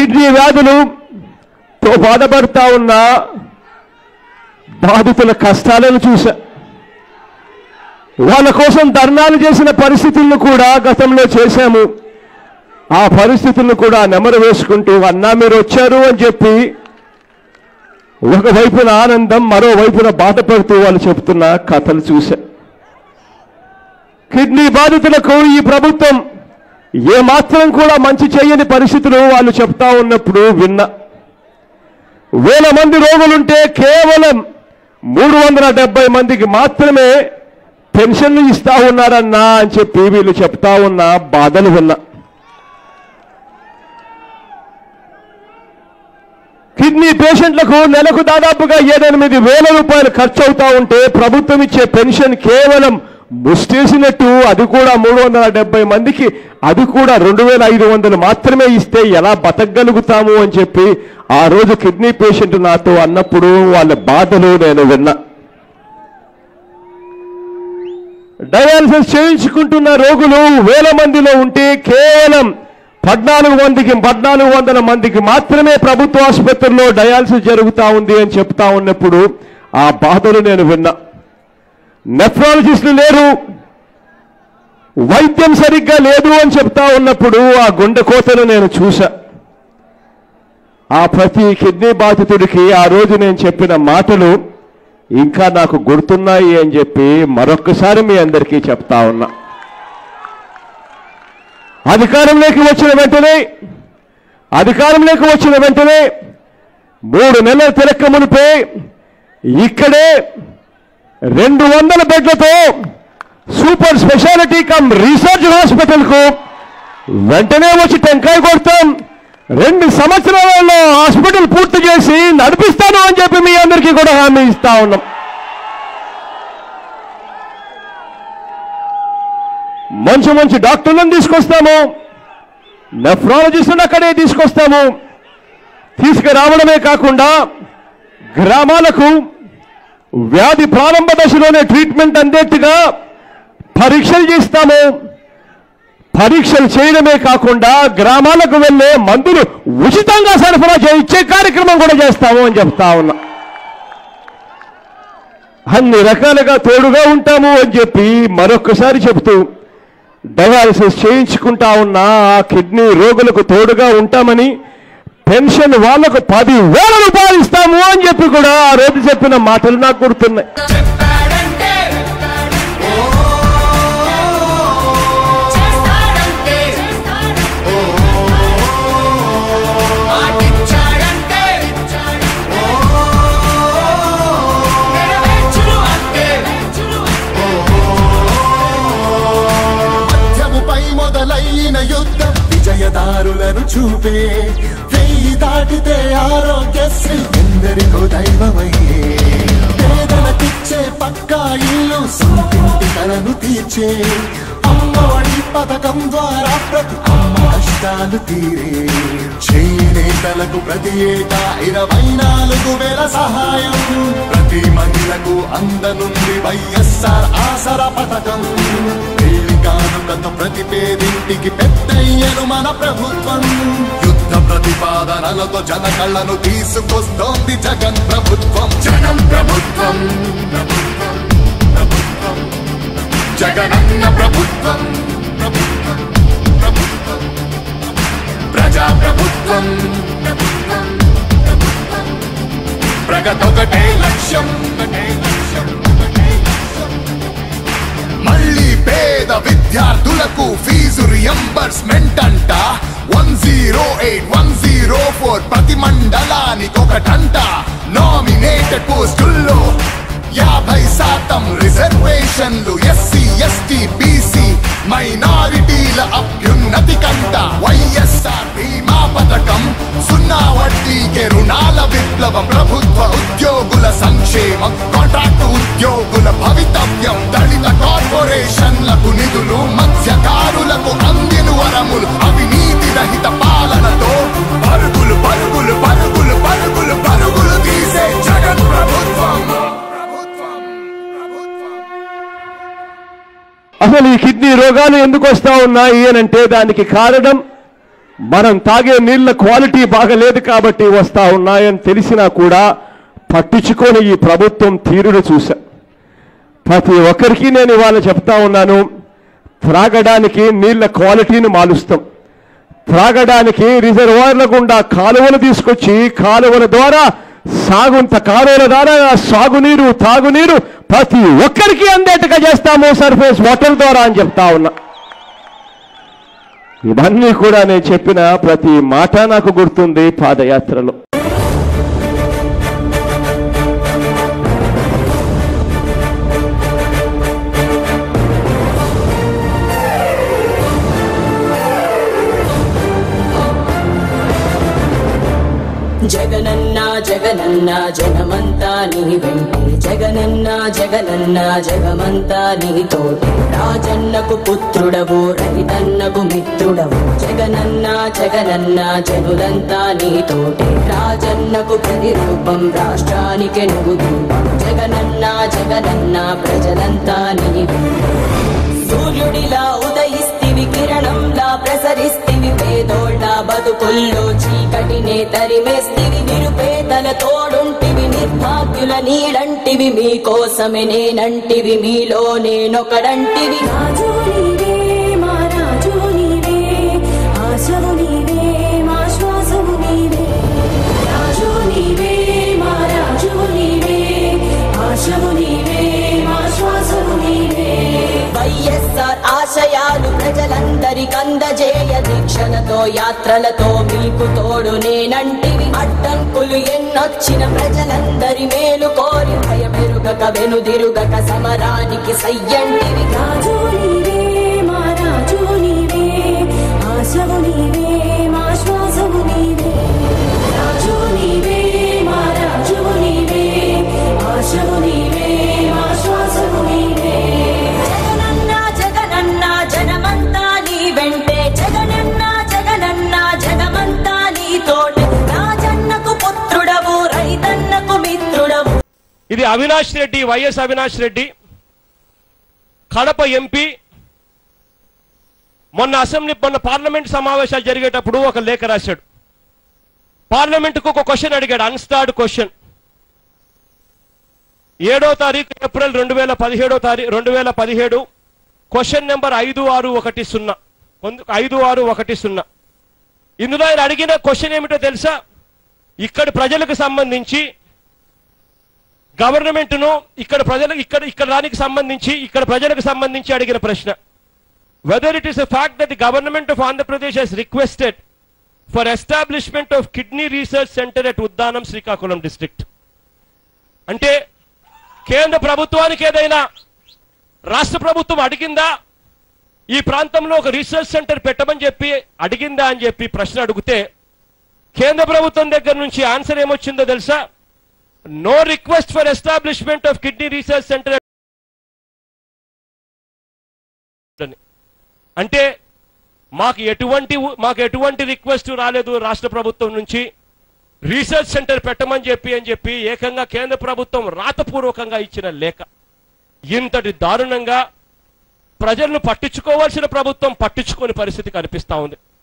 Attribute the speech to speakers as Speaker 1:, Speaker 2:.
Speaker 1: kidney వ్యాధులుతో బాధపడతా ఉన్న బాధితుల కష్టాలను చూశా వాళ్ళ కోసం ధర్నాలు చేసిన పరిస్థితులను కూడా గతంలో చేశాము ఆ పరిస్థితులను కూడా నెమరు వేసుకుంటూ అన్నా మీరు వచ్చారు అని చెప్పి ఒకవైపున ఆనందం మరోవైపున బాధపడుతూ వాళ్ళు చెప్తున్న కథలు చూశా కిడ్నీ బాధితులకు ఈ ప్రభుత్వం ఏమాత్రం కూడా మంచి చేయని పరిస్థితులు వాళ్ళు చెప్తా ఉన్నప్పుడు విన్నా వేల మంది రోగులుంటే కేవలం మూడు వందల డెబ్బై మందికి మాత్రమే పెన్షన్లు ఇస్తా ఉన్నారన్నా అని చెప్పి వీళ్ళు చెప్తా ఉన్న బాధలు విన్నా కిడ్నీ పేషెంట్లకు నెలకు దాదాపుగా ఏడెనిమిది వేల రూపాయలు ఖర్చు అవుతా ఉంటే ప్రభుత్వం ఇచ్చే పెన్షన్ కేవలం ముష్టేసినట్టు అది కూడా మూడు వందల డెబ్బై మందికి అది కూడా రెండు వేల ఐదు వందలు మాత్రమే ఇస్తే ఎలా బతకగలుగుతాము అని చెప్పి ఆ రోజు కిడ్నీ పేషెంట్ నాతో అన్నప్పుడు వాళ్ళ బాధలు నేను విన్నా డయాలసిస్ చేయించుకుంటున్న రోగులు వేల మందిలో ఉంటే కేవలం పద్నాలుగు మందికి పద్నాలుగు వందల మందికి మాత్రమే ప్రభుత్వ ఆసుపత్రుల్లో డయాలసిస్ జరుగుతా ఉంది అని చెప్తా ఉన్నప్పుడు ఆ బాధలు నేను విన్నా నెఫ్రాలజిస్టులు లేరు వైద్యం సరిగ్గా లేదు అని చెప్తా ఉన్నప్పుడు ఆ గుండె కోతను నేను చూశా ఆ ప్రతి కిడ్నీ బాధితుడికి ఆ రోజు నేను చెప్పిన మాటలు ఇంకా నాకు గుర్తున్నాయి అని చెప్పి మరొక్కసారి మీ అందరికీ చెప్తా ఉన్నా అధికారంలోకి వచ్చిన వెంటనే అధికారంలోకి వచ్చిన వెంటనే మూడు నెలల తిరక్క మునిపే ఇక్కడే రెండు వందల బెడ్లతో సూపర్ స్పెషాలిటీ కమ్ రీసెర్చ్ హాస్పిటల్కు వెంటనే వచ్చి టెంకాయ కొడతాం రెండు సంవత్సరాలలో హాస్పిటల్ పూర్తి చేసి నడిపిస్తాను అని చెప్పి మీ అందరికీ కూడా హామీ ఇస్తా ఉన్నాం మంచి మంచి డాక్టర్లను తీసుకొస్తాము నెఫ్రాలజిస్ట్ని అక్కడే తీసుకొస్తాము తీసుకురావడమే కాకుండా గ్రామాలకు వ్యాధి ప్రారంభ దశలోనే ట్రీట్మెంట్ అందేట్టుగా పరీక్షలు చేస్తాము పరీక్షలు చేయడమే కాకుండా గ్రామాలకు వెళ్ళే మందులు ఉచితంగా సరఫరా చేయించే కార్యక్రమం కూడా చేస్తాము అని చెప్తా ఉన్నా అన్ని రకాలుగా తోడుగా ఉంటాము అని చెప్పి మరొకసారి చెబుతూ డయాలసిస్ చేయించుకుంటా ఉన్న ఆ కిడ్నీ రోగులకు తోడుగా ఉంటామని పెన్షన్ వాళ్లకు పది వేల రూపాయలు ఇస్తాము అని చెప్పి కూడా ఆ రోజు చెప్పిన మాటలు నాకు గుర్తున్నాయి
Speaker 2: చెప్పాడంటే ఓ చేస్తాడంటే ఓ మాటిచ్చాడంటే ఓ నెరవేర్చును అంటే
Speaker 3: మధ్యముపై మొదలైన యుద్ధం విజయదారులను చూపే వెయ్యి దాటితే ఆరోగ్యశ్రీ ఎందరికో దైవమయ్యే పేదలకిచ్చే పక్కా ఇల్లు సొంతింటి కలను తీర్చే అమ్మఒడి పథకం ద్వారా ప్రతి అమ్మ కష్టాలు తీరే చేనేతలకు ప్రతి ఏటా ఇరవై నాలుగు వేల సహాయం ప్రతి మహిళకు అందనుంది వైఎస్ఆర్ ఆసరా పథకం పెళ్లి కానుకతో ప్రతి పేదింటికి పెద్దయ్యను మన ప్రభుత్వం యుద్ధ ప్రతిపాదనలతో జన కళ్ళను తీసుకొస్తోంది జగన్ ప్రభుత్వం జనం ప్రభుత్వం ప్రభుత్వం ప్రభుత్వం జగనన్న ప్రభుత్వం ప్రభుత్వం ప్రభుత్వం ప్రజా ప్రభుత్వం ప్రభుత్వం ప్రభుత్వం ప్రగతొకటే లక్ష్యం ఒకటే లక్ష్యం ఒకటే లక్ష్యం మళ్ళీ పేద విద్యార్థులకు ఫీజు రియంబర్స్మెంట్ అంట one zero eight one zero four ప్రతి మండలానికి ఒకటంట నామినేటెడ్ పోస్టుల్లో యాభై శాతం రిజర్వేషన్లు ఎస్సీ ఎస్టీ బీసీ మైనారిటీల అభ్యున్నతి కంట వైఎస్ఆర్ బీమా పథకం సున్నా వడ్డీకే రుణాల విప్లవం ప్రభుత్వ ఉద్యోగుల సంక్షేమం కాంట్రాక్ట్ ఉద్యోగుల భవితవ్యం దళిత కార్పొరేషన్లకు నిధులు మత్స్యకారులకు అందిన వరములు అవినీతి రహిత పాలనతో పరుగులు పరుగులు పరుగులు పరుగులు పరుగులు తీసే జగన్ ప్రభుత్వం ప్రభుత్వం ప్రభుత్వం
Speaker 1: అసలు ఈ కిడ్నీ రోగాలు ఎందుకు వస్తా ఉన్నాయి అని అంటే దానికి కారణం మనం తాగే నీళ్ళ క్వాలిటీ బాగలేదు కాబట్టి వస్తా ఉన్నాయని తెలిసినా కూడా పట్టించుకొని ఈ ప్రభుత్వం తీరును చూశా ప్రతి ఒక్కరికి నేను ఇవాళ చెప్తా ఉన్నాను త్రాగడానికి నీళ్ళ క్వాలిటీని మారుస్తాం త్రాగడానికి రిజర్వాయర్ల గుండా కాలువలు తీసుకొచ్చి కాలువల ద్వారా సాగుంత కాలువల ద్వారా సాగునీరు తాగునీరు ప్రతి ఒక్కరికి అందేట్టుగా చేస్తాము సర్ఫేస్ వాటర్ ద్వారా అని చెప్తా ఉన్నా ఇవన్నీ కూడా నేను చెప్పిన ప్రతి మాట నాకు గుర్తుంది పాదయాత్రలో
Speaker 4: జగనన్న జగనన్న జగమంతా నీ వెంటే జగనన్న జగనన్న జగమంతా నీ తోటి రాజన్నకు పుత్రుడవు రైతన్నకు మిత్రుడవు జగనన్న జగనన్న జనులంతా నీ తోటి రాజన్నకు ప్రతిరూపం రాష్ట్రానికి నువ్వు దీపం జగనన్న జగనన్న ప్రజలంతా నీ వెంటే సూర్యుడిలా ఉదయిస్తివి కిరణంలా ప్రసరిస్తివి పేదోళ్ళ బతుకుల్లో చీకటినే తరిమేస్తివి నిరుపేదల తోడుంటివి నిర్భాగ్యుల నీడంటివి మీకోసమే నేనంటివి మీలో నేనొకడంటివి
Speaker 5: రాజు నీవే మా రాజు నీవే ఆశవు నీవే మా శ్వాసవు నీవే రాజు నీవే మా రాజు నీవే ఆశవు నీవే మా శ్వాసవు నీవే
Speaker 4: వైఎస్ఆర్ ఆశయాలు ప్రజలందరికందజేయ దీక్షలతో యాత్రలతో మీకు తోడు నేనంటివి అడ్డంకులు ఎన్నొచ్చిన ప్రజలందరి మేలు కోరి భయమెరుగక వెనుదిరుగక సమరానికి సయ్యంటివి
Speaker 5: రాజు నీవే మా రాజు నీవే ఆశవు నీవే మా శ్వాసవు నీవే రాజు నీవే మా రాజు నీవే ఆశవు నీవే మా శ్వాసవు నీవే
Speaker 4: జగనన్న జగనన్న జనమంతా నీ వెంటే జగనన్న జగనన్న జగమంతా నీ తోటే రాజన్నకు పుత్రుడవు రైతన్నకు మిత్రుడవు
Speaker 6: ఇది అవినాష్ రెడ్డి వైఎస్ అవినాష్ రెడ్డి కడప ఎంపీ మొన్న అసెంబ్లీ మొన్న పార్లమెంట్ సమావేశాలు జరిగేటప్పుడు ఒక లేఖ రాశాడు పార్లమెంటుకు ఒక క్వశ్చన్ అడిగాడు అన్స్టార్డ్ క్వశ్చన్ ఏడో తారీఖు ఏప్రిల్ రెండు వేల పదిహేడో తారీఖు రెండు వేల పదిహేడు క్వశ్చన్ నెంబర్ ఐదు ఆరు ఒకటి సున్నా కొంద- ఐదు ఆరు ఒకటి సున్నా ఇందులో ఆయన అడిగిన క్వశ్చన్ ఏమిటో తెలుసా ఇక్కడి ప్రజలకు సంబంధించి గవర్నమెంట్ను ఇక్కడ ప్రజలకు ఇక్కడ ఇక్కడ దానికి సంబంధించి ఇక్కడ ప్రజలకు సంబంధించి అడిగిన ప్రశ్న whether it is a fact that the government of Andhra Pradesh has requested for establishment of kidney research centre at Uddanam Srikakulam district అంటే కేంద్ర ప్రభుత్వానికి ఏదైనా రాష్ట్ర ప్రభుత్వం అడిగిందా ఈ ప్రాంతంలో ఒక రీసెర్చ్ సెంటర్ పెట్టమని చెప్పి అడిగిందా అని చెప్పి ప్రశ్న అడిగితే కేంద్ర ప్రభుత్వం దగ్గర నుంచి ఆన్సర్ ఏమొచ్చిందో తెలుసా no request for establishment of kidney research centre అంటే మాకు ఎటువంటి మాకు ఎటువంటి రిక్వెస్ట్ రాలేదు రాష్ట్ర ప్రభుత్వం నుంచి రీసెర్చ్ సెంటర్ పెట్టమని చెప్పి అని చెప్పి ఏకంగా కేంద్ర ప్రభుత్వం రాతపూర్వకంగా ఇచ్చిన లేఖ ఇంతటి దారుణంగా ప్రజలను పట్టించుకోవాల్సిన ప్రభుత్వం పట్టించుకోని పరిస్థితి కనిపిస్తా ఉంది